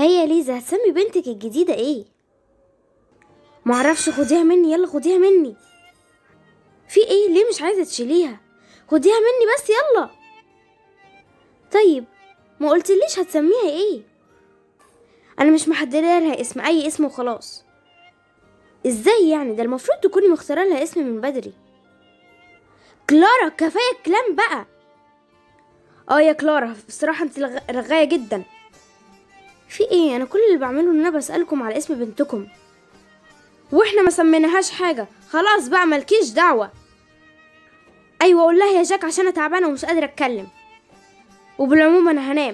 هيا ليزا هتسمي بنتك الجديدة ايه معرفش خديها مني يلا خديها مني في ايه ليه مش عايزة تشيليها خديها مني بس يلا طيب ما قلتليش هتسميها ايه انا مش محدده لها اسم اي اسم وخلاص ازاي يعني ده المفروض تكوني مختاره لها اسم من بدري كلارا كفايه الكلام بقى اه يا كلارا بصراحه انت لغ- رغايه جدا في ايه انا كل اللي بعمله ان انا بسالكم على اسم بنتكم واحنا ما سميناهاش حاجه خلاص بقى ملكيش دعوه ايوه قول لها يا جاك عشان انا تعبانه ومش قادره اتكلم وبالعموم انا هنام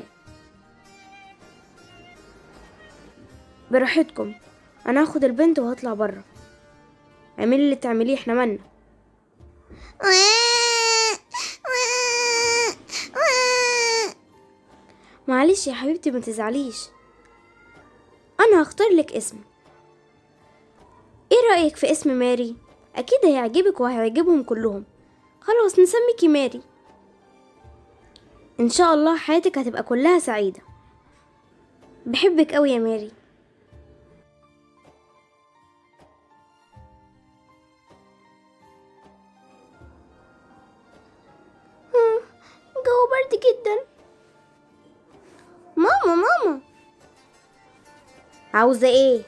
براحتكم انا هاخد البنت وهطلع بره اعملي اللي تعمليه احنا مالنا معلش يا حبيبتي ما تزعليش انا هختار لك اسم ايه رايك في اسم ماري اكيد هيعجبك وهيعجبهم كلهم خلاص نسميكي ماري ان شاء الله حياتك هتبقى كلها سعيده بحبك قوي يا ماري الجو برد جدا ماما ماما عاوزة ايه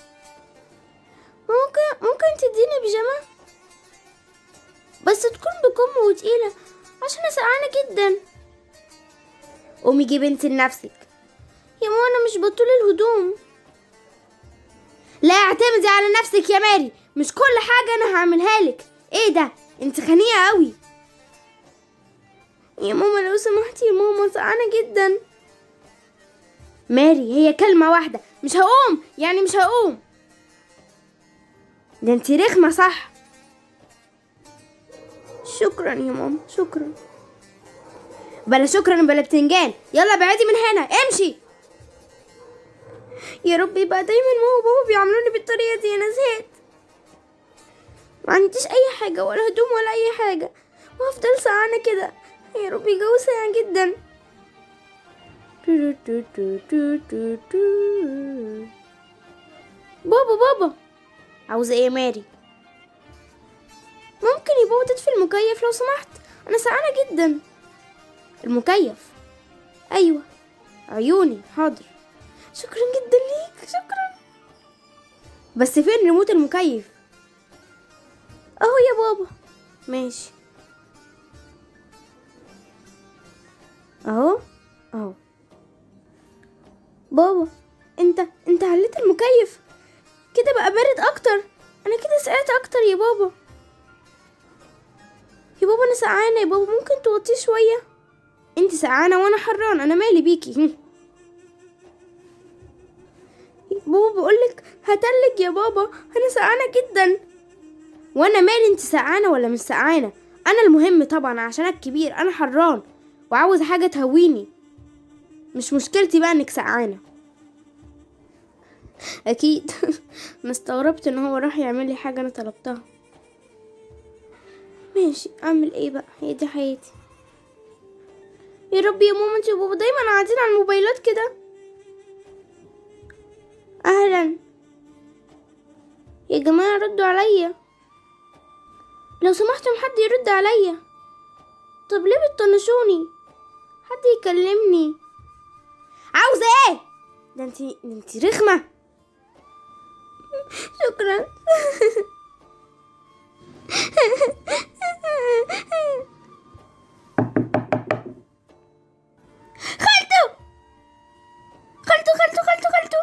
ممكن ممكن تديني بيجامة بس تكون بكم وتقيلة عشان انا سقعانة جدا قومي جيبي انت لنفسك يا ماما انا مش بطول الهدوم لا اعتمدي على نفسك يا ماري مش كل حاجة انا هعملها لك ايه ده انت خنيقة قوي يا ماما لو سمحتي يا ماما سقعانة جدا ماري هي كلمة واحدة مش هقوم يعني مش هقوم ده انتي رخمة صح شكرا يا ماما شكرا بلا شكرا بلا بتنجان يلا بعدي من هنا امشي يا رب يبقى دايما ماما وبابا بيعاملوني بالطريقة دي انا زهقت ما عنديش اي حاجة ولا هدوم ولا اي حاجة وهفضل سقعانة كده يا رب الجو ساقع جدا بابا بابا عاوزة ايه يا ماري ممكن يا بابا تطفي المكيف لو سمحت انا سعانة جدا المكيف ايوه عيوني حاضر شكرا جدا ليك شكرا بس فين ريموت المكيف اهو يا بابا ماشي اهو اهو بابا انت انت عليت المكيف كده بقى بارد اكتر انا كده سقعت اكتر يا بابا يا بابا انا سقعانه يا بابا ممكن توطيه شويه انت سقعانه وانا حران انا مالي بيكي بابا بقولك هتلج يا بابا انا سقعانه جدا وانا مالي انت سقعانه ولا مش سقعانه انا المهم طبعا عشان أنا الكبير انا حران وعاوز حاجه تهويني مش مشكلتي بقى انك سقعانه اكيد انا استغربت ان هو راح يعمل لي حاجه انا طلبتها ماشي اعمل ايه بقى هي دي حياتي يا رب يا ماما انت وبابا دايما قاعدين على الموبايلات كده اهلا يا جماعه ردوا عليا لو سمحتم حد يرد عليا طب ليه بتطنشوني حد يكلمني عاوزه ايه ده انتي ده انتي رخمه شكرا خالته خالته خالته خالته خالته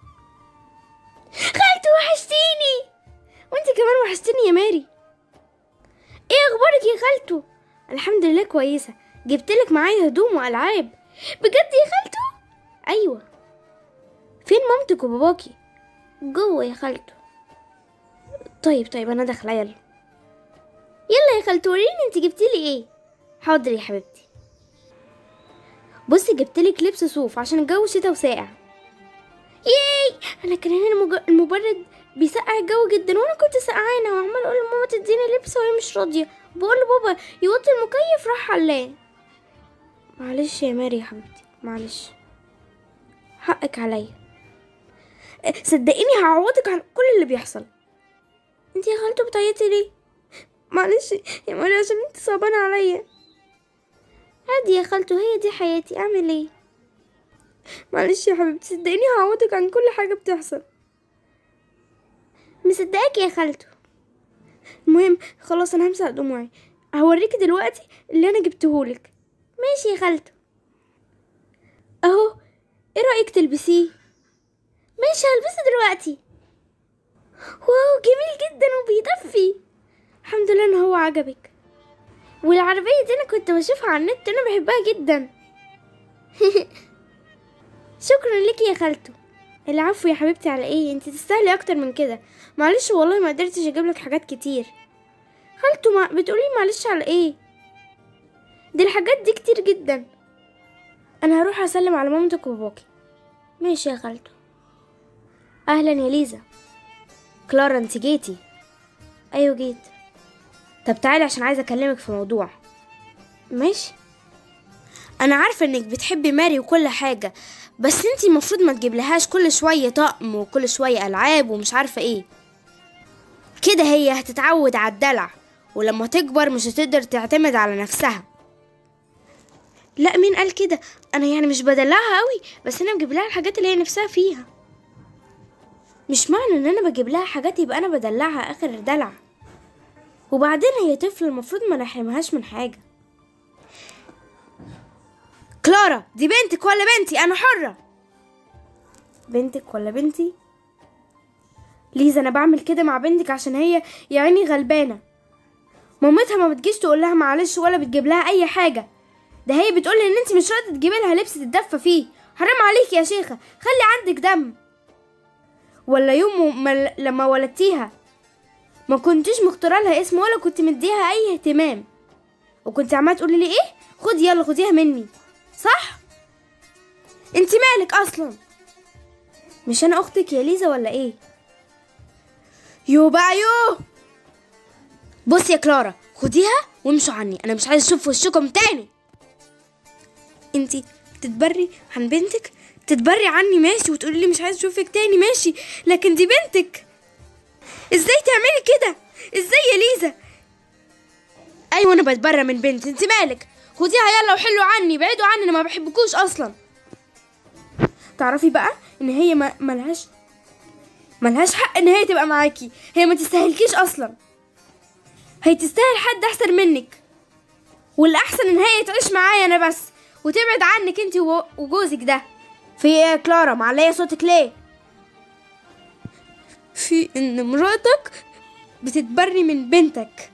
خالته وحشتيني وانت كمان وحشتيني يا ماري ايه اخبارك يا خالته الحمد لله كويسه جبتلك معايا هدوم والعاب بجد يا خالته ايوه فين مامتك وباباكي جوه يا خالته طيب طيب انا داخله يلا يلا يا خالته وريني انت جبتيلي ايه حاضر يا حبيبتي بصي جبتلك لبس صوف عشان الجو شتا وساقع ياي انا كان هنا المج- المبرد بيسقع الجو جدا وانا كنت سقعانه وعمال اقول لماما تديني لبس وهي مش راضيه بقول لبابا يوطي المكيف راح علاه معلش يا ماري يا حبيبتي معلش حقك عليا صدقيني هعوضك عن كل اللي بيحصل انت يا خالته بتعيطي ليه معلش يا مري عشان انت صعبانه عليا عادي يا خالته هي دي حياتي اعمل ايه معلش يا حبيبتي صدقيني هعوضك عن كل حاجه بتحصل مصدقاك يا خالته المهم خلاص انا همسح دموعي هوريكي دلوقتي اللي انا جبتهولك ماشي يا خالته اهو ايه رايك تلبسيه ماشي هلبسه دلوقتي واو جميل جدا وبيدفي الحمد لله ان هو عجبك والعربية دي انا كنت بشوفها على النت انا بحبها جدا شكرا لك يا خالته العفو يا حبيبتي على ايه انت تستاهلي اكتر من كده معلش والله ما قدرتش اجيب لك حاجات كتير خالته ما بتقولي معلش على ايه دي الحاجات دي كتير جدا انا هروح اسلم على مامتك وباباكي ماشي يا خالته اهلا يا ليزا كلارا انت جيتي ايوه جيت طب تعالي عشان عايزه اكلمك في موضوع ماشي انا عارفه انك بتحبي ماري وكل حاجه بس انتي المفروض ما تجيبلهاش كل شويه طقم وكل شويه العاب ومش عارفه ايه كده هي هتتعود على الدلع ولما تكبر مش هتقدر تعتمد على نفسها لا مين قال كده انا يعني مش بدلعها قوي بس انا بجيب لها الحاجات اللي هي نفسها فيها مش معنى ان انا بجيب لها حاجات يبقى انا بدلعها اخر دلع وبعدين هي طفلة المفروض ما نحرمهاش من حاجة كلارا دي بنتك ولا بنتي انا حرة بنتك ولا بنتي ليزا انا بعمل كده مع بنتك عشان هي يا عيني غلبانة مامتها ما بتجيش تقول لها معلش ولا بتجيب لها اي حاجة ده هي بتقول ان انت مش راضية تجيبي لها لبس تتدفى فيه حرام عليك يا شيخة خلي عندك دم ولا يوم ما لما ولدتيها ما كنتش مختاره لها اسم ولا كنت مديها اي اهتمام وكنت عماله تقولي لي ايه خدي يلا خديها مني صح انت مالك اصلا مش انا اختك يا ليزا ولا ايه يو بقى يو بصي يا كلارا خديها وامشوا عني انا مش عايز اشوف وشكم تاني انتي بتتبري عن بنتك تتبري عني ماشي وتقولي لي مش عايز اشوفك تاني ماشي لكن دي بنتك ازاي تعملي كده ازاي يا ليزا ايوه انا بتبرى من بنتي انت مالك خديها يلا وحلوا عني بعيدوا عني انا ما بحبكوش اصلا تعرفي بقى ان هي ما ملهاش ملهاش حق ان هي تبقى معاكي هي ما تستاهلكيش اصلا هي تستاهل حد احسن منك والاحسن ان هي تعيش معايا انا بس وتبعد عنك انت وجوزك ده في ايه يا كلارا معليه صوتك ليه في ان مراتك بتتبري من بنتك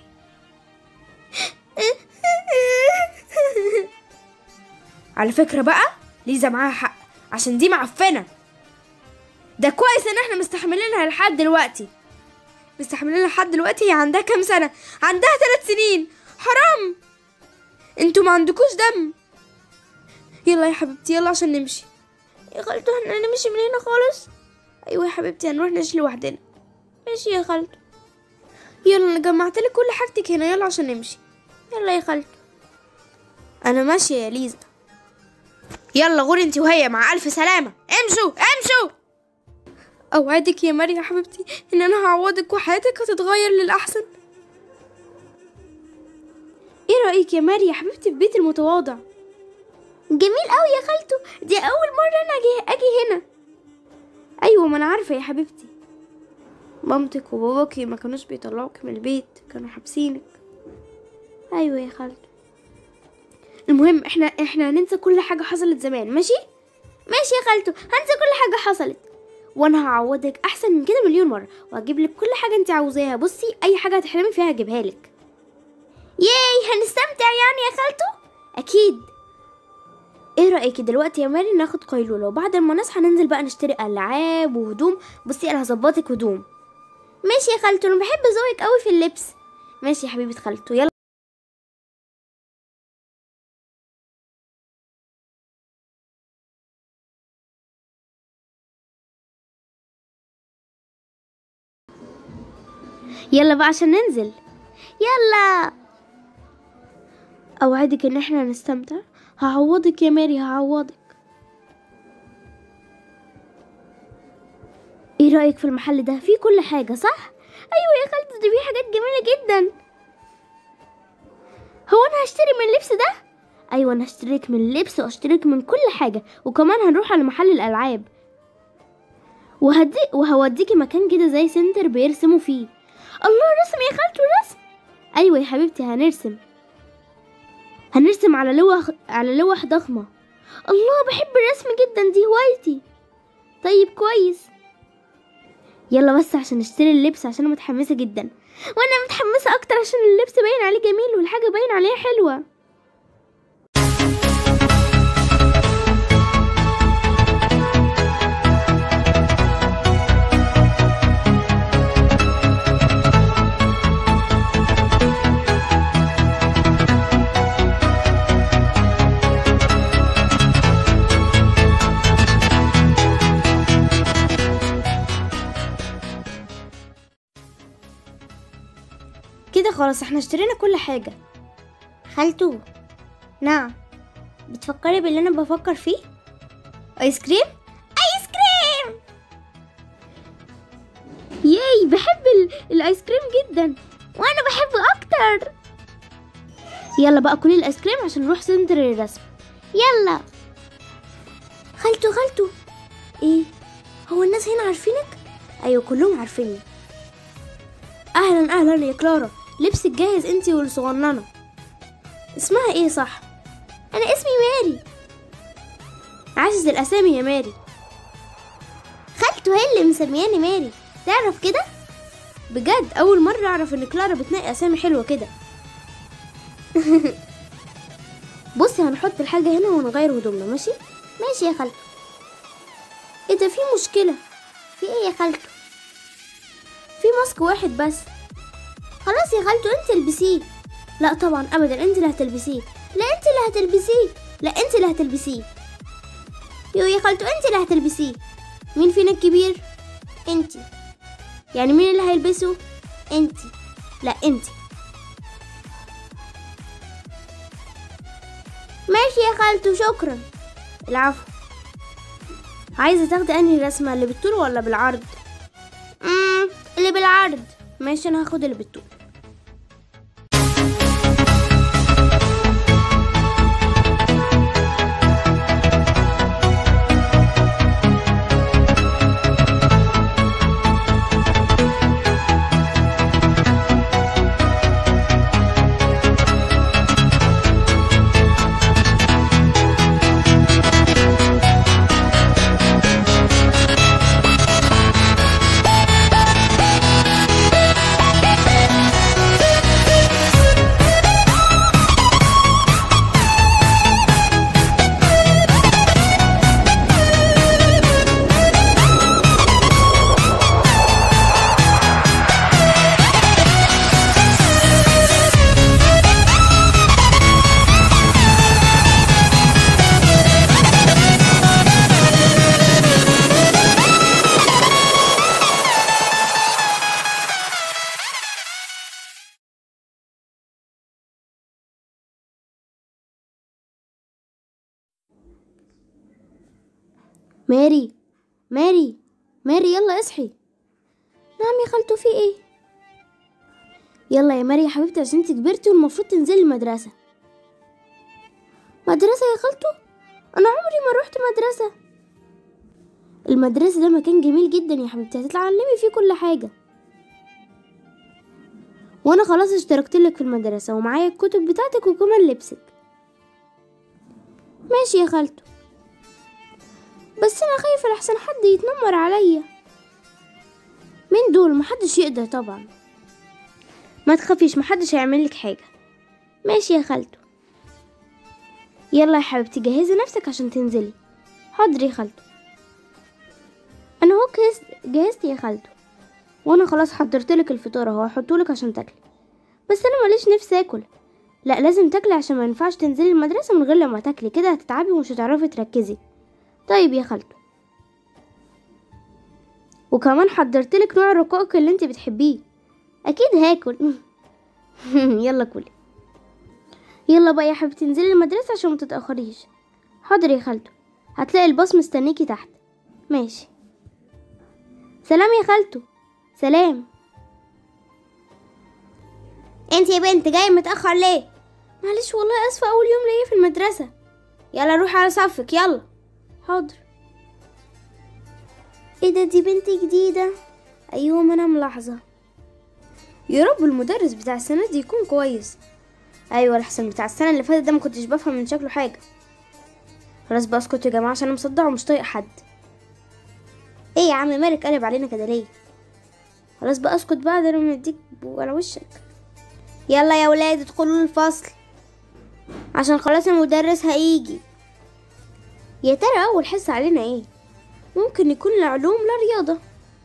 على فكرة بقى ليزا معاها حق عشان دي معفنة ده كويس ان احنا مستحملينها لحد دلوقتي مستحملينها لحد دلوقتي هي عندها كام سنة عندها ثلاث سنين حرام انتوا ما عندكوش دم يلا يا حبيبتي يلا عشان نمشي يا خالته احنا نمشي من هنا خالص ايوه يا حبيبتي هنروح نمشي لوحدنا ماشي يا خالته يلا انا جمعت لك كل حاجتك هنا يلا عشان نمشي يلا يا خالته انا ماشيه يا ليزا يلا غوري انت وهي مع الف سلامه امشوا امشوا اوعدك يا مريم يا حبيبتي ان انا هعوضك وحياتك هتتغير للاحسن ايه رايك يا مريم يا حبيبتي في بيت المتواضع جميل قوي يا خالته دي اول مره انا اجي اجي هنا ايوه ما انا عارفه يا حبيبتي مامتك وباباكي ما كانوش بيطلعوك من البيت كانوا حابسينك ايوه يا خالته المهم احنا احنا هننسى كل حاجه حصلت زمان ماشي ماشي يا خالته هنسى كل حاجه حصلت وانا هعوضك احسن من كده مليون مره وهجيب لك كل حاجه انت عاوزاها بصي اي حاجه هتحلمي فيها هجيبها لك ياي هنستمتع يعني يا خالته اكيد ايه رايك دلوقتي يا ماري ناخد قيلوله وبعد ما نصحى ننزل بقى نشتري العاب وهدوم بصي انا هظبطك هدوم ماشي يا خالته انا بحب ذوقك قوي في اللبس ماشي يا حبيبه خالته يلا يلا بقى عشان ننزل يلا اوعدك ان احنا نستمتع هعوضك يا ماري هعوضك ايه رايك في المحل ده فيه كل حاجه صح ايوه يا خالتي ده فيه حاجات جميله جدا هو انا هشتري من اللبس ده ايوه انا هشتريك من اللبس واشتريك من كل حاجه وكمان هنروح على محل الالعاب وهدي وهوديكي مكان كده زي سنتر بيرسموا فيه الله رسم يا خالته رسم ايوه يا حبيبتي هنرسم هنرسم على لوح على لوح ضخمه الله بحب الرسم جدا دي هوايتي طيب كويس يلا بس عشان اشتري اللبس عشان أنا متحمسه جدا وانا متحمسه اكتر عشان اللبس باين عليه جميل والحاجه باين عليها حلوه كده خلاص احنا اشترينا كل حاجة خالته نعم بتفكري باللي انا بفكر فيه ايس كريم ايس كريم ياي بحب ال... الايس كريم جدا وانا بحبه اكتر يلا بقى كلي الايس كريم عشان نروح سنتر الرسم يلا خالته خالته ايه هو الناس هنا عارفينك ايوه كلهم عارفيني اهلا اهلا يا كلارا لبسك جاهز انتي والصغننه اسمها ايه صح انا اسمي ماري عاشت الاسامي يا ماري خالته هي اللي مسمياني ماري تعرف كده بجد اول مره اعرف ان كلارا بتنقي اسامي حلوه كده بصي هنحط الحاجه هنا ونغير هدومنا ماشي ماشي يا خالته ايه ده في مشكله في ايه يا خالته في ماسك واحد بس خلاص يا خالته انت البسيه لا طبعا ابدا انت اللي هتلبسيه لا انت اللي هتلبسيه لا انت اللي هتلبسيه يو يا خالته انت اللي هتلبسيه مين فينا الكبير انت يعني مين اللي هيلبسه انت لا انت ماشي يا خالته شكرا العفو عايزه تاخدي انهي رسمه اللي بالطول ولا بالعرض امم اللي بالعرض ماشي انا هاخد اللي بالطول ماري ماري ماري يلا اصحي نعم يا خالته في ايه يلا يا ماري يا حبيبتي عشان انت كبرتي والمفروض تنزلي المدرسة مدرسة يا خالته انا عمري ما روحت مدرسة المدرسة ده مكان جميل جدا يا حبيبتي هتتعلمي فيه كل حاجة وانا خلاص اشتركت لك في المدرسة ومعايا الكتب بتاعتك وكمان لبسك ماشي يا خالته بس انا خايفة لحسن حد يتنمر عليا مين دول محدش يقدر طبعا ما تخافيش محدش هيعملك حاجة ماشي يا خالته يلا يا حبيبتي جهزي نفسك عشان تنزلي حاضر يا خالته انا اهو جهزت جهزت يا خالته وانا خلاص حضرتلك الفطار اهو هحطهولك عشان تاكلي بس انا ماليش نفسي اكل لا لازم تاكلي عشان ما ينفعش تنزلي المدرسة من غير لما تاكلي كده هتتعبي ومش هتعرفي تركزي طيب يا خالته وكمان حضرتلك نوع الرقائق اللي انت بتحبيه اكيد هاكل يلا كلي يلا بقى يا حبيبتي انزلي المدرسة عشان ما تتأخريش حاضر يا خالته هتلاقي الباص مستنيكي تحت ماشي سلام يا خالته سلام انت يا بنت جاي متاخر ليه معلش والله اسفه اول يوم ليا في المدرسه يلا روح على صفك يلا حاضر ايه ده دي بنتي جديده ايوه ما انا ملاحظه يا رب المدرس بتاع السنه دي يكون كويس ايوه الاحسن بتاع السنه اللي فاتت ده ما كنتش بفهم من شكله حاجه خلاص بقى اسكتوا يا جماعه عشان انا مصدع ومش طايق حد ايه يا عم مالك قلب علينا كده ليه خلاص بقى اسكت بقى ده انا مديك على وشك يلا يا ولاد ادخلوا الفصل عشان خلاص المدرس هيجي يا ترى اول حصه علينا ايه ممكن يكون لا علوم لا رياضه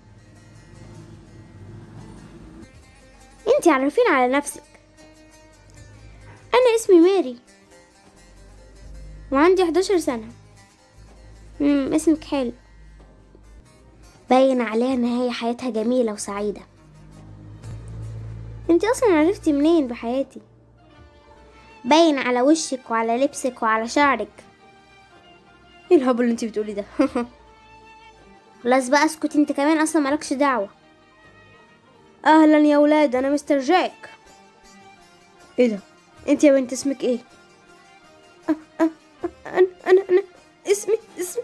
انتي عارفين على نفسك انا اسمي ماري وعندي 11 سنه امم اسمك حلو باين عليها ان هي حياتها جميله وسعيده انتي اصلا عرفتي منين بحياتي باين على وشك وعلى لبسك وعلى شعرك ايه الهبل اللي انتي بتقولي ده خلاص بقى اسكت انت كمان اصلا مالكش دعوه اهلا يا ولاد انا مستر جاك ايه ده انت يا بنت اسمك ايه أه أه أه انا انا انا اسمي اسمي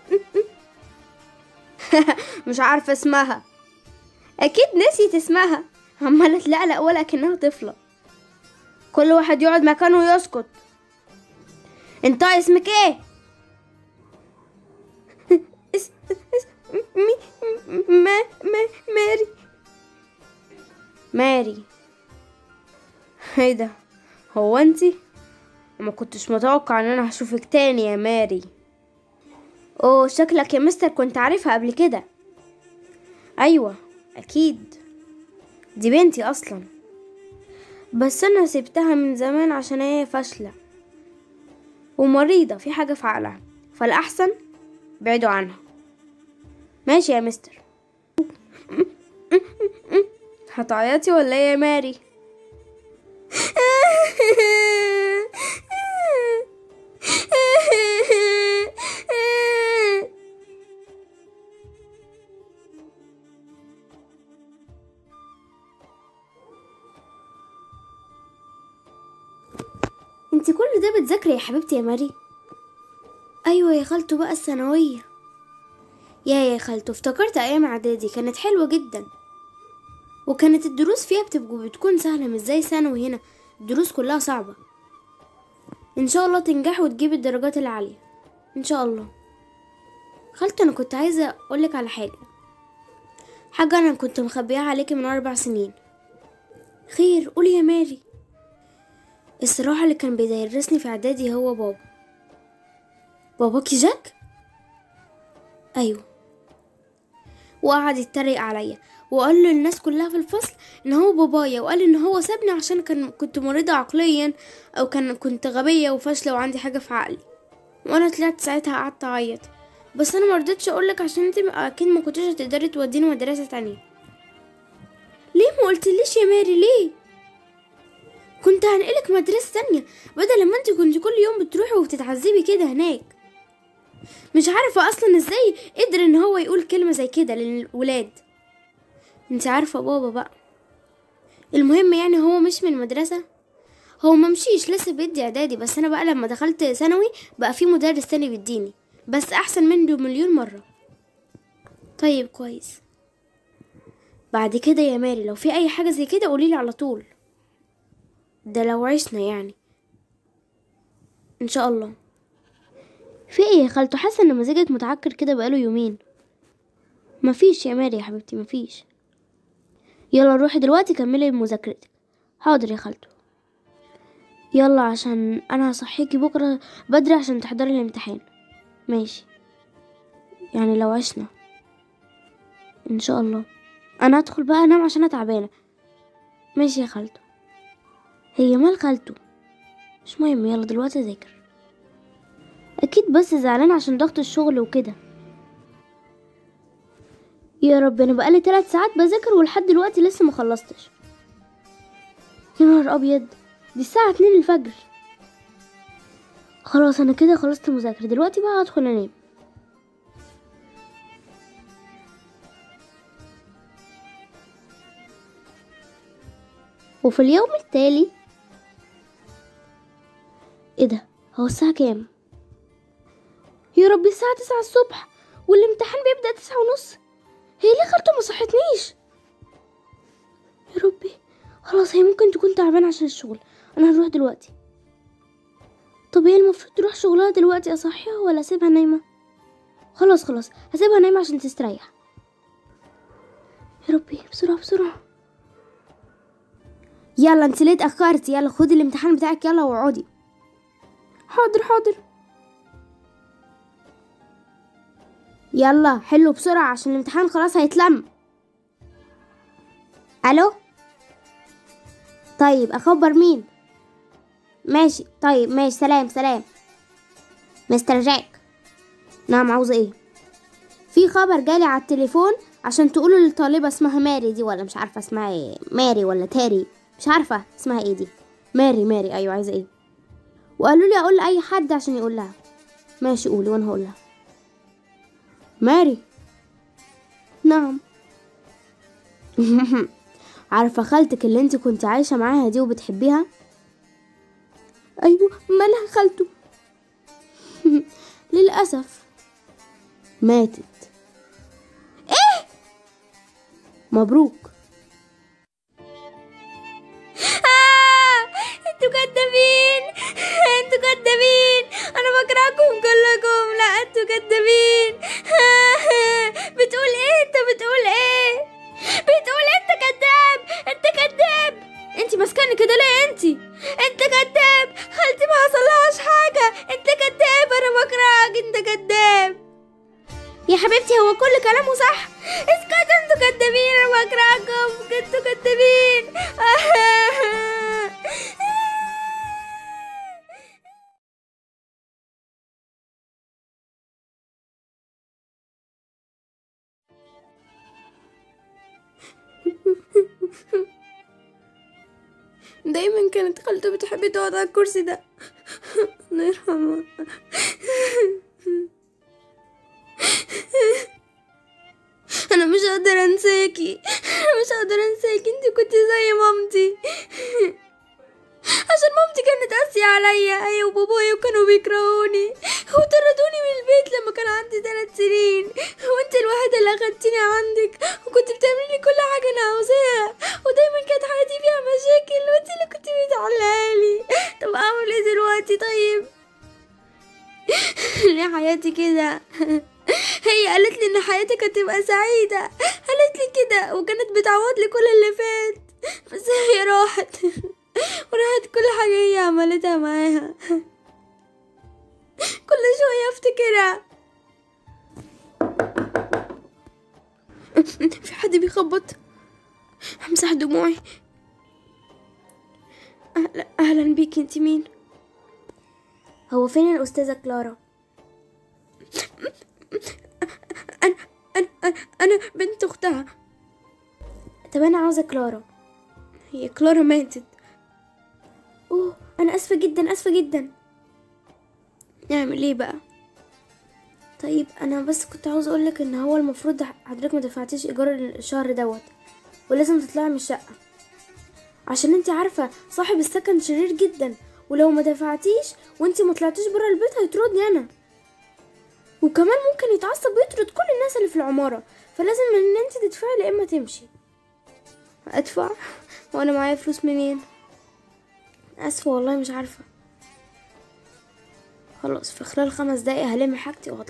مش عارفه اسمها اكيد نسيت اسمها عماله تلقلق ولا كانها طفله كل واحد يقعد مكانه ويسكت انت اسمك ايه اس اس مي ما ما ماري ماري ايه ده هو انتي ما كنتش متوقع ان انا هشوفك تاني يا ماري اوه شكلك يا مستر كنت عارفها قبل كده ايوه اكيد دي بنتي اصلا بس انا سبتها من زمان عشان هي فاشله ومريضه في حاجه في عقلها فالاحسن بعدوا عنها ماشي يا مستر هتعيطي ولا ايه يا ماري انت كل ده بتذاكري يا حبيبتي يا ماري ايوه يا خالته بقى الثانويه يا يا خالته افتكرت ايام اعدادي كانت حلوه جدا وكانت الدروس فيها بتبقى بتكون سهله مش زي ثانوي هنا الدروس كلها صعبه ان شاء الله تنجحي وتجيبي الدرجات العاليه ان شاء الله خالته انا كنت عايزه اقولك على حاجه حاجه انا كنت مخبيها عليكي من اربع سنين خير قولي يا ماري الصراحه اللي كان بيدرسني في اعدادي هو بابا باباكي جاك ايوه وقعد يتريق عليا وقال للناس كلها في الفصل ان هو بابايا وقال ان هو سابني عشان كان كنت مريضة عقليا او كان كنت غبية وفاشلة وعندي حاجة في عقلي وانا طلعت ساعتها قعدت اعيط بس انا مرضتش اقولك عشان انت اكيد ما كنتش هتقدري توديني مدرسة تانية ليه ما قلتليش يا ماري ليه كنت هنقلك مدرسة تانية بدل ما انت كنت كل يوم بتروحي وبتتعذبي كده هناك مش عارفة اصلا ازاي قدر ان هو يقول كلمة زي كده للولاد انت عارفة بابا بقى المهم يعني هو مش من المدرسة هو ممشيش لسه بيدي اعدادي بس انا بقى لما دخلت ثانوي بقى في مدرس تاني بيديني بس احسن منه مليون مرة طيب كويس بعد كده يا ماري لو في اي حاجة زي كده قوليلي على طول ده لو عشنا يعني ان شاء الله في ايه يا خالته حاسه ان مزاجك متعكر كده بقاله يومين مفيش يا ماري يا حبيبتي مفيش يلا روحي دلوقتي كملي مذاكرتك حاضر يا خالته يلا عشان انا هصحيكي بكره بدري عشان تحضري الامتحان ماشي يعني لو عشنا ان شاء الله انا هدخل بقى انام عشان انا تعبانه ماشي يا خالته هي مال خالته مش مهم يلا دلوقتي اذاكر اكيد بس زعلان عشان ضغط الشغل وكده يا رب انا بقالي ثلاث ساعات بذاكر ولحد دلوقتي لسه ما خلصتش يا نهار ابيض دي الساعه اتنين الفجر خلاص انا كده خلصت مذاكرة دلوقتي بقى هدخل انام وفي اليوم التالي ايه ده هو الساعة كام يا ربي الساعة تسعة الصبح والامتحان بيبدأ تسعة ونص هي ليه خالته ما صحتنيش يا ربي خلاص هي ممكن تكون تعبانة عشان الشغل انا هروح دلوقتي طب هي المفروض تروح شغلها دلوقتي اصحيها ولا اسيبها نايمة خلاص خلاص هسيبها نايمة عشان تستريح يا ربي بسرعة بسرعة يلا انت ليه اتأخرتي يلا خدي الامتحان بتاعك يلا واقعدي حاضر حاضر يلا حلو بسرعة عشان الامتحان خلاص هيتلم الو طيب اخبر مين ماشي طيب ماشي سلام سلام مستر جاك نعم عاوزة ايه في خبر جالي على التليفون عشان تقولوا للطالبة اسمها ماري دي ولا مش عارفة اسمها ايه ماري ولا تاري مش عارفة اسمها ايه دي ماري ماري ايوه عايزة ايه وقالوا لي اقول لاي حد عشان يقول لها ماشي قولي وانا هقول لها ماري نعم عارفة خالتك اللي انت كنت عايشة معاها دي وبتحبيها ايوه مالها خالته للأسف ماتت ايه مبروك انتوا كدابين انتوا كدابين انا بكرهكم كلكم لا انتوا كدابين بتقول ايه انت بتقول ايه بتقول انت كداب انت كداب انت ماسكاني كده ليه انت انت كداب خالتي ما حصلهاش حاجه انت كداب انا بكرهك انت كداب يا حبيبتي هو كل كلامه صح اسكت انتوا كدابين انا بكرهكم انتوا كدابين دايما كانت خالته بتحب تقعد على الكرسي ده الله يرحمها انا مش قادرة انساكي انا مش قادرة انساكي انت كنت زي مامتي عشان مامتي كانت قاسية عليا هي وبابايا وكانوا بيكرهوني وطردوني من البيت لما كان عندي ثلاث سنين وانت الوحيدة اللي اخدتيني عندك وكنت بتعملي كل حاجة انا عاوزاها ودايما كانت حياتي فيها مشاكل وانت اللي كنت بتعلقها لي طب اعمل ايه دلوقتي طيب ليه حياتي كده هي قالت لي ان حياتك هتبقى سعيدة قالت لي كده وكانت بتعوض لي كل اللي فات بس هي راحت وراحت كل حاجة هي عملتها معاها كل شوية افتكرها في حد بيخبط همسح دموعي أهلا, أهلا بيك انت مين هو فين الأستاذة كلارا أنا أنا أنا, أنا بنت أختها طب أنا عاوزة كلارا هي كلارا ماتت أوه أنا آسفة جدا آسفة جدا نعمل إيه بقى طيب أنا بس كنت عاوزة أقولك إن هو المفروض حضرتك ما دفعتيش إيجار الشهر دوت ولازم تطلعي من الشقة عشان انت عارفة صاحب السكن شرير جدا ولو ما دفعتيش وانت ما طلعتيش برا البيت هيطردني انا وكمان ممكن يتعصب ويطرد كل الناس اللي في العمارة فلازم ان انت تدفعي يا اما تمشي ادفع وانا معايا فلوس منين اسفة والله مش عارفة خلاص في خلال خمس دقايق هلم حاجتي واطلع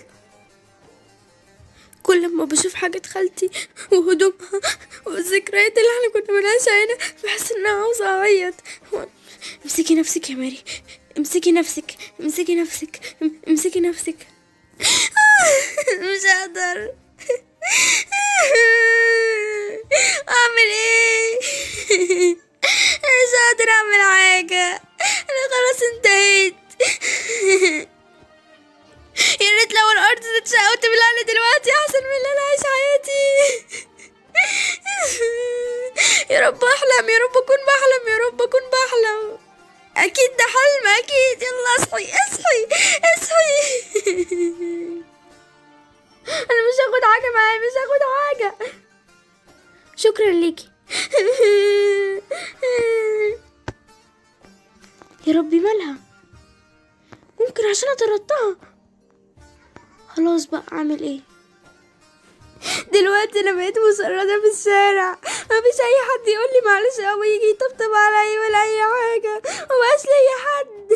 كل ما بشوف حاجة خالتي وهدومها والذكريات اللي احنا كنا بنعيشها هنا بحس ان انا عاوزة اعيط امسكي نفسك يا ماري امسكي نفسك امسكي نفسك امسكي نفسك مش هقدر اعمل ايه مش قادر اعمل حاجة انا خلاص انتهيت يا ريت لو الارض تتشق وتبلع لي دلوقتي احسن من اللي انا عايش حياتي يا رب احلم يا رب اكون بحلم يا رب اكون بحلم اكيد ده حلم اكيد يلا اصحي اصحي اصحي انا مش هاخد حاجه معايا مش هاخد حاجه شكرا ليكي يا ربي مالها ممكن عشان طردتها خلاص بقى اعمل ايه دلوقتي انا بقيت مسرده في الشارع مفيش اي حد يقول لي معلش او يجي يطبطب عليا ولا اي حاجه مبقاش ليا حد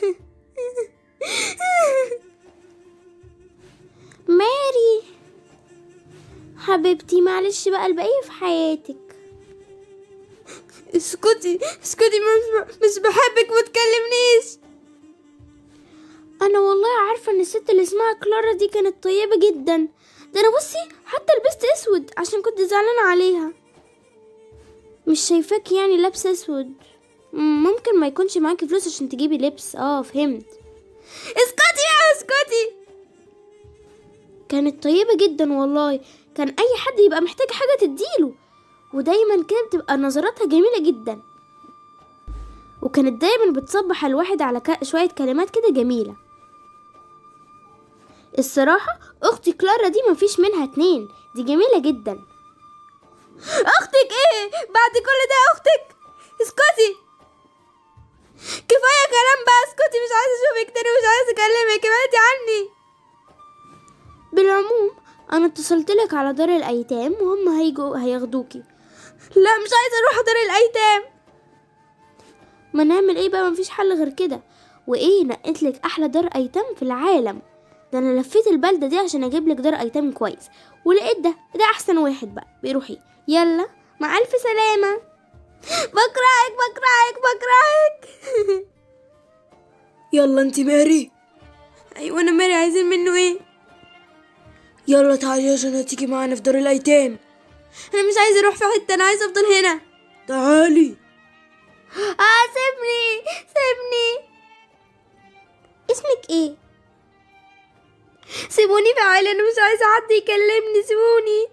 ماري حبيبتي معلش بقى الباقي في حياتك اسكتي اسكتي مش, مش بحبك ما تكلمنيش انا والله عارفه ان الست اللي اسمها كلارا دي كانت طيبه جدا ده انا بصي حتى لبست اسود عشان كنت زعلانه عليها مش شايفاك يعني لابسه اسود مم، ممكن ما يكونش معاكي فلوس عشان تجيبي لبس اه فهمت اسكتي يا اسكتي كانت طيبة جدا والله كان أي حد يبقى محتاج حاجة تديله ودايما كده بتبقى نظراتها جميلة جدا وكانت دايما بتصبح الواحد على ك... شوية كلمات كده جميلة الصراحة أختي كلارا دي مفيش منها اتنين دي جميلة جدا أختك إيه؟ بعد كل ده أختك؟ اسكتي كفاية كلام بقى اسكتي مش عايزة أشوفك تاني مش عايزة أكلمك ابعدي عني بالعموم أنا اتصلت لك على دار الأيتام وهم هيجوا هياخدوكي لا مش عايزة أروح دار الأيتام ما نعمل ايه بقى مفيش حل غير كده وايه نقيت لك احلى دار ايتام في العالم ده انا لفيت البلده دي عشان اجيب لك دار ايتام كويس ولقيت ده ده احسن واحد بقى بيروحي يلا مع الف سلامه بكرهك بكرهك بكرهك يلا انت ماري ايوه انا ماري عايزين منه ايه يلا تعالي عشان هتيجي معانا في دار الايتام انا مش عايزه اروح في حته انا عايزه افضل هنا تعالي اه سيبني سيبني اسمك ايه سيبوني في حالي انا مش عايزه حد يكلمني سيبوني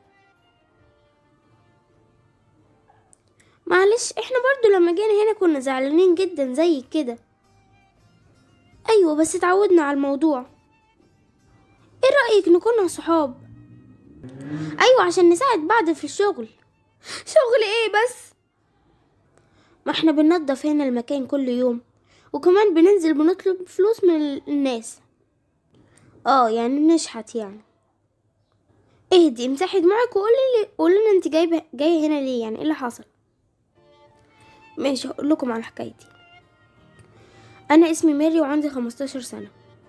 معلش احنا برضو لما جينا هنا كنا زعلانين جدا زي كده ايوه بس اتعودنا على الموضوع ايه رأيك نكون صحاب ايوه عشان نساعد بعض في الشغل شغل ايه بس ما احنا بننضف هنا المكان كل يوم وكمان بننزل بنطلب فلوس من ال- الناس اه يعني نشحت يعني اهدي امسحي دموعك وقولي لي قولي لنا انت جايبه جايه هنا ليه يعني ايه اللي حصل ماشي هقول لكم على حكايتي انا اسمي ماري وعندي 15 سنه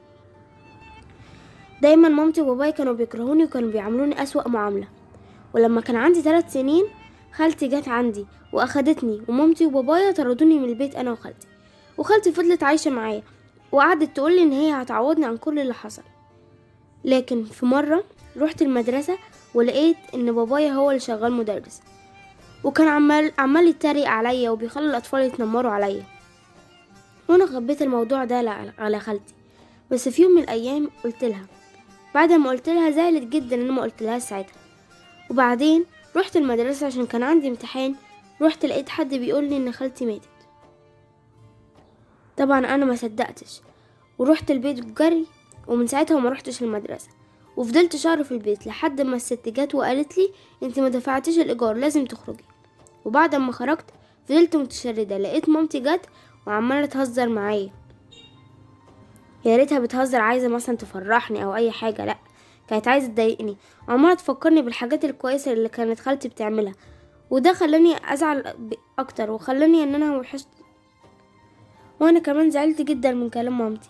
دايما مامتي وباباي كانوا بيكرهوني وكانوا بيعاملوني اسوأ معامله ولما كان عندي ثلاث سنين خالتي جت عندي واخدتني ومامتي وبابايا طردوني من البيت انا وخالتي وخالتي فضلت عايشه معايا وقعدت تقولي ان هي هتعوضني عن كل اللي حصل لكن في مره رحت المدرسه ولقيت ان بابايا هو اللي شغال مدرس وكان عمال عمال يتريق عليا وبيخلي الاطفال يتنمروا عليا وانا خبيت الموضوع ده على- على خالتي بس في يوم من الايام قلت لها بعد ما قلت لها زعلت جدا ان أنا ما قلت لها ساعتها وبعدين رحت المدرسة عشان كان عندي امتحان رحت لقيت حد بيقول لي ان خالتي ماتت طبعا انا ما صدقتش ورحت البيت جري ومن ساعتها ما رحتش المدرسة وفضلت شهر في البيت لحد ما الست جت وقالت لي انت ما دفعتيش الايجار لازم تخرجي وبعد ما خرجت فضلت متشردة لقيت مامتي جت وعمالة تهزر معايا يا ريتها بتهزر عايزة مثلا تفرحني او اي حاجة لا كانت عايزة تضايقني وعمالة تفكرني بالحاجات الكويسة اللي كانت خالتي بتعملها وده خلاني ازعل ب- اكتر وخلاني ان انا وحشت وانا كمان زعلت جدا من كلام مامتي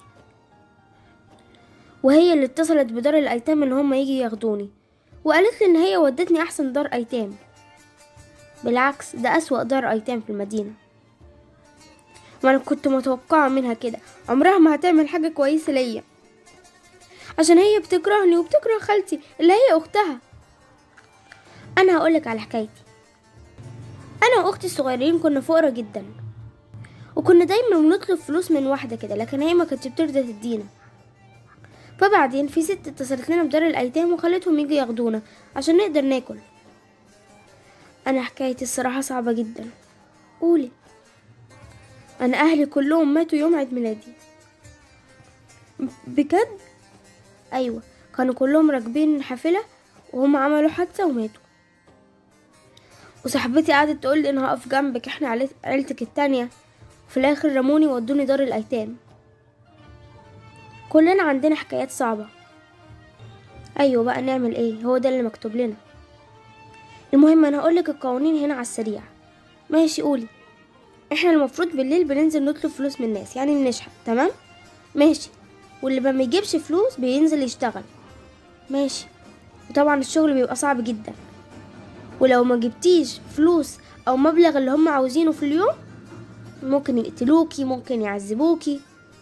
وهي اللي اتصلت بدار الايتام ان هم يجي ياخدوني وقالت لي ان هي ودتني احسن دار ايتام بالعكس ده اسوأ دار ايتام في المدينة وانا كنت متوقعة منها كده عمرها ما هتعمل حاجة كويسة ليا عشان هي بتكرهني وبتكره خالتي اللي هي اختها انا هقولك على حكايتي انا واختي الصغيرين كنا فقرا جدا وكنا دايما بنطلب فلوس من واحده كده لكن هي ما كانتش بترضى تدينا فبعدين في ست اتصلت لنا بدار الايتام وخلتهم يجوا ياخدونا عشان نقدر ناكل انا حكايتي الصراحه صعبه جدا قولي انا اهلي كلهم ماتوا يوم عيد ميلادي بجد ايوه كانوا كلهم راكبين حافله وهم عملوا حادثه وماتوا وصاحبتي قعدت تقول لي انا هقف جنبك احنا عيلت- عيلتك التانية في الاخر رموني وودوني دار الايتام كلنا عندنا حكايات صعبة ايوه بقى نعمل ايه هو ده اللي مكتوب لنا المهم انا هقولك القوانين هنا على السريع ماشي قولي احنا المفروض بالليل بننزل نطلب فلوس من الناس يعني بنشحت تمام ماشي واللي ما بيجيبش فلوس بينزل يشتغل ماشي وطبعا الشغل بيبقى صعب جدا ولو ما جبتيش فلوس او مبلغ اللي هم عاوزينه في اليوم ممكن يقتلوكي ممكن يعذبوكي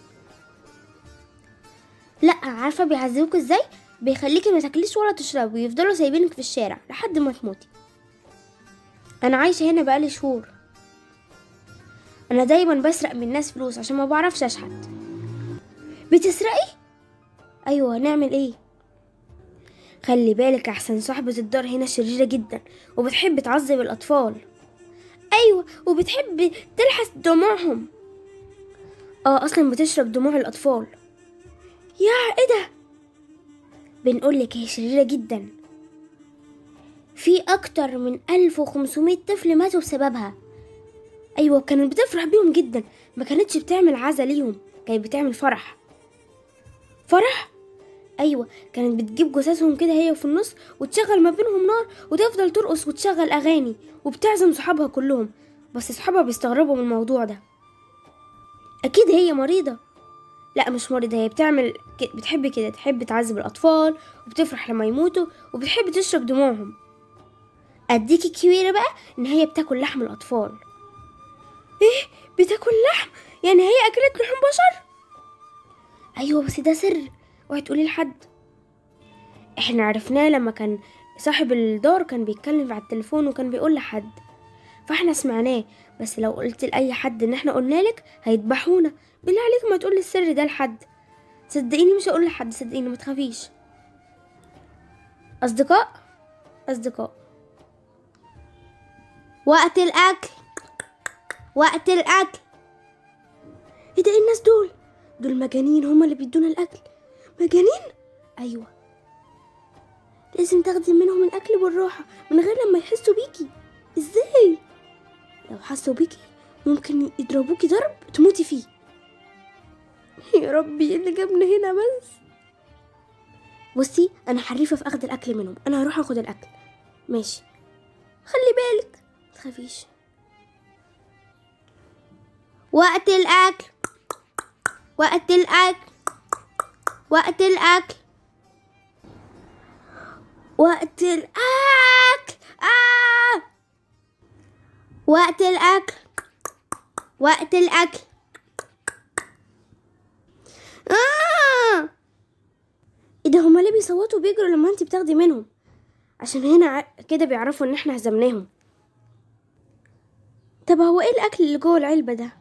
لا عارفه بيعذبوك ازاي بيخليكي ما تاكليش ولا تشربي ويفضلوا سايبينك في الشارع لحد ما تموتي انا عايشه هنا بقالي شهور انا دايما بسرق من الناس فلوس عشان ما بعرفش اشحت بتسرقي ايوه نعمل ايه خلي بالك احسن صاحبة الدار هنا شريرة جدا وبتحب تعذب الاطفال ايوه وبتحب تلحس دموعهم اه اصلا بتشرب دموع الاطفال يا ايه ده بنقولك هي شريرة جدا في اكتر من 1500 طفل ماتوا بسببها ايوه كانت بتفرح بيهم جدا ما كانتش بتعمل عزا ليهم كانت بتعمل فرح فرح ايوه كانت بتجيب جثثهم كده هي في النص وتشغل ما بينهم نار وتفضل ترقص وتشغل اغاني وبتعزم صحابها كلهم بس صحابها بيستغربوا من الموضوع ده اكيد هي مريضه لا مش مريضه هي بتعمل ك- بتحب كده تحب تعذب الاطفال وبتفرح لما يموتوا وبتحب تشرب دموعهم اديكي كبيره بقى ان هي بتاكل لحم الاطفال ايه بتاكل لحم يعني هي اكلت لحوم بشر ايوه بس ده سر اوعي تقولي لحد احنا عرفناه لما كان صاحب الدار كان بيتكلم على التليفون وكان بيقول لحد فاحنا سمعناه بس لو قلت لاي حد ان احنا قلنا لك هيذبحونا بالله عليك ما تقولي السر ده لحد صدقيني مش هقول لحد صدقيني ما تخافيش اصدقاء اصدقاء وقت الاكل وقت الاكل ايه ده ايه الناس دول دول مجانين هما اللي بيدونا الاكل مجانين ايوه لازم تاخدي منهم الاكل بالراحه من غير لما يحسوا بيكي ازاي لو حسوا بيكي ممكن يضربوكي ضرب تموتي فيه يا ربي ايه اللي جابنا هنا بس بصي انا حريفه في اخد الاكل منهم انا هروح اخد الاكل ماشي خلي بالك متخافيش وقت الاكل وقت الاكل وقت الاكل وقت الاكل آه! وقت الاكل وقت الاكل آه! ايه ده هما ليه بيصوتوا بيجروا لما انتي بتاخدي منهم عشان هنا ع- كده بيعرفوا ان احنا هزمناهم طب هو ايه الاكل اللي جوه العلبه ده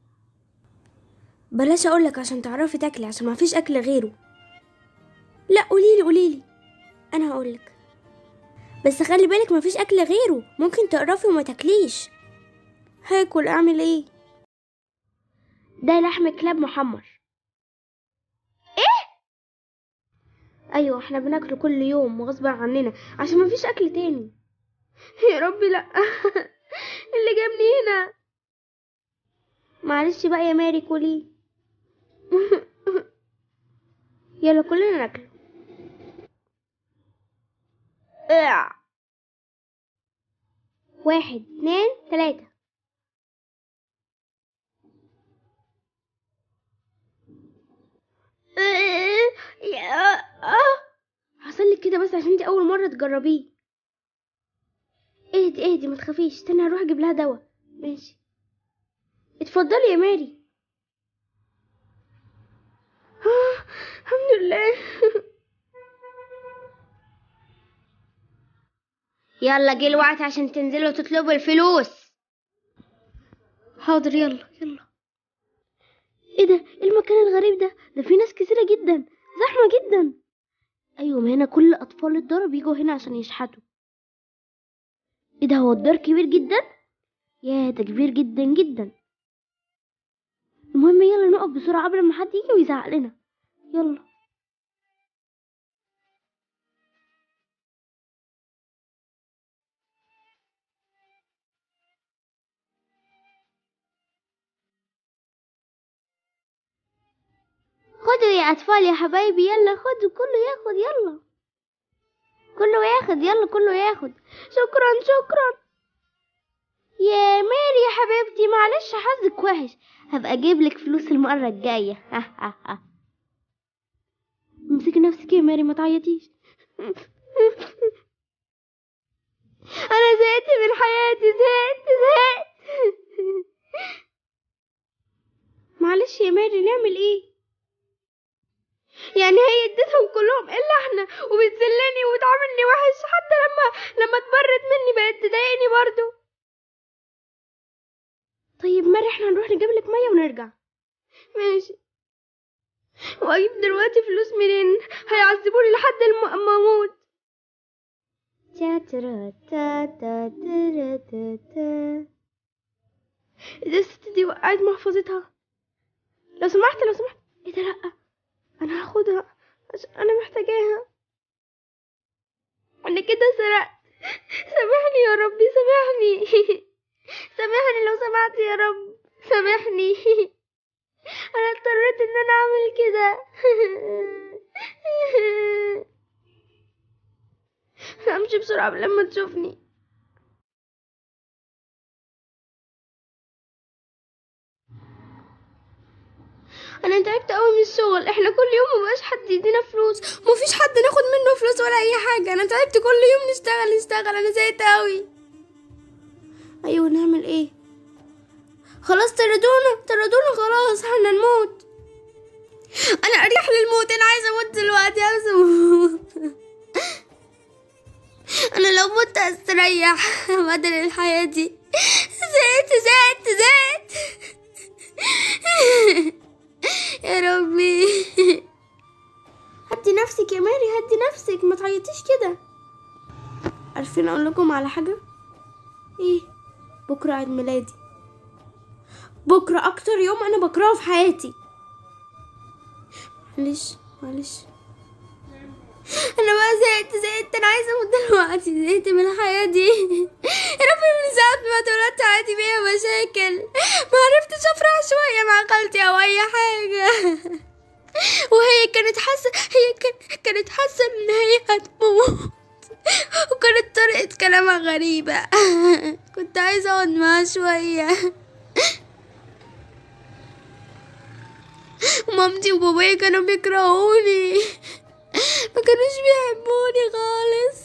بلاش اقولك عشان تعرفي تاكلي عشان ما فيش اكل غيره لا قوليلي قوليلي انا هقولك بس خلي بالك ما فيش اكل غيره ممكن تقرفي وما تاكليش هاكل اعمل ايه ده لحم كلاب محمر ايه ايوه احنا بناكله كل يوم وغصب عننا عشان ما فيش اكل تاني يا ربي لا اللي جابني هنا معلش بقى يا ماري كلي يلا كلنا ناكله إع. واحد اتنين تلاتة حصل لك كده بس عشان دي اول مره تجربيه اهدي اهدي ما تخافيش استنى هروح اجيب لها دواء ماشي اتفضلي يا ماري آه، الحمد لله يلا جه الوقت عشان تنزلوا تطلبوا الفلوس حاضر يلا يلا ايه ده ايه المكان الغريب ده ده في ناس كتيرة جدا زحمة جدا ايوه ما هنا كل اطفال الدار بيجوا هنا عشان يشحتوا ايه ده هو الدار كبير جدا يا ده كبير جدا جدا المهم يلا نقف بسرعة قبل ما حد يجي ويزعق لنا يلا خدوا يا اطفال يا حبايبي يلا خدوا كله ياخد يلا كله ياخد يلا كله ياخد شكرا شكرا يا ماري يا حبيبتي معلش حظك وحش هبقى اجيب لك فلوس المرة الجاية امسكي نفسك يا ماري ما تعيطيش انا زهقت من حياتي زهقت زهقت معلش يا ماري نعمل ايه يعني هي اديتهم كلهم الا احنا وبتذلني وبتعاملني وحش حتى لما لما اتبرد مني بقت تضايقني برضو طيب ماري احنا هنروح نجيب لك ميه ونرجع ماشي واجيب دلوقتي فلوس منين هيعذبوني لحد الم- ما اموت تا ترا تا تا ترا تا تا ايه ده الست دي وقعت محفظتها لو سمحت لو سمحت ايه ده لأ انا هاخدها عشان انا محتاجاها انا كده سرقت سامحني يا ربي سامحني سامحني لو سمحت يا رب سامحني انا اضطريت ان انا اعمل كده همشي بسرعة قبل ما تشوفني انا تعبت قوي من الشغل احنا كل يوم مبقاش حد يدينا فلوس مفيش حد ناخد منه فلوس ولا اي حاجه انا تعبت كل يوم نشتغل نشتغل انا زهقت قوي ايوه نعمل ايه خلاص طردونا طردونا خلاص احنا نموت انا اريح للموت انا عايزه اموت دلوقتي عايزه اموت انا لو مت استريح بدل الحياه دي زهقت زهقت زهقت يا ربي هدي نفسك يا ماري هدي نفسك ما تعيطيش كده عارفين اقول لكم على حاجه ايه بكره عيد ميلادي بكره اكتر يوم انا بكرهه في حياتي معلش معلش انا بقى زهقت زهقت انا عايزه اموت دلوقتي زهقت من الحياه دي يا ربي من ساعه ما اتولدت حياتي فيها مشاكل ما عرفتش افرح شويه مع خالتي او اي حاجه وهي كانت حاسه هي كان- كانت حاسه ان هي هتموت وكانت طريقه كلامها غريبه كنت عايزه اقعد معاها شويه ومامتي وبابايا كانوا بيكرهوني ما كانوش بيحبوني خالص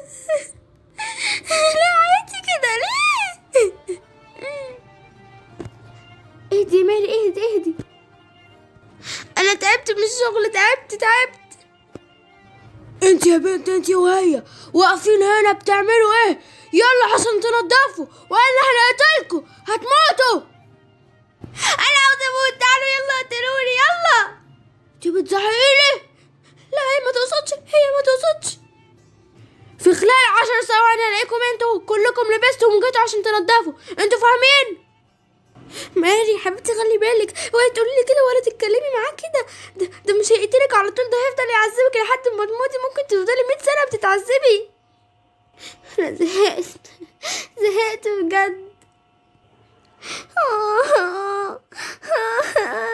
ليه عيطتي كده ليه اهدي يا ماري اهدي اهدي انا تعبت من الشغل تعبت تعبت انت يا بنت انت وهي واقفين هنا بتعملوا ايه يلا عشان تنضفوا والا هنقتلكوا هتموتوا انا عاوزه اموت تعالوا يلا قتلوني يلا انت بتزعقيلي لا هي ما تقصدش هي ما تقصدش في خلال عشر ثواني هلاقيكم انتوا كلكم لبستوا وجيتوا عشان تنضفوا انتوا فاهمين ماري حبيبتي خلي بالك اوعي تقولي لي كده ولا تتكلمي معاه كده ده, ده مش هيقتلك على طول ده هيفضل يعذبك لحد ما تموتي ممكن تفضلي 100 سنه بتتعذبي انا زهقت زهقت بجد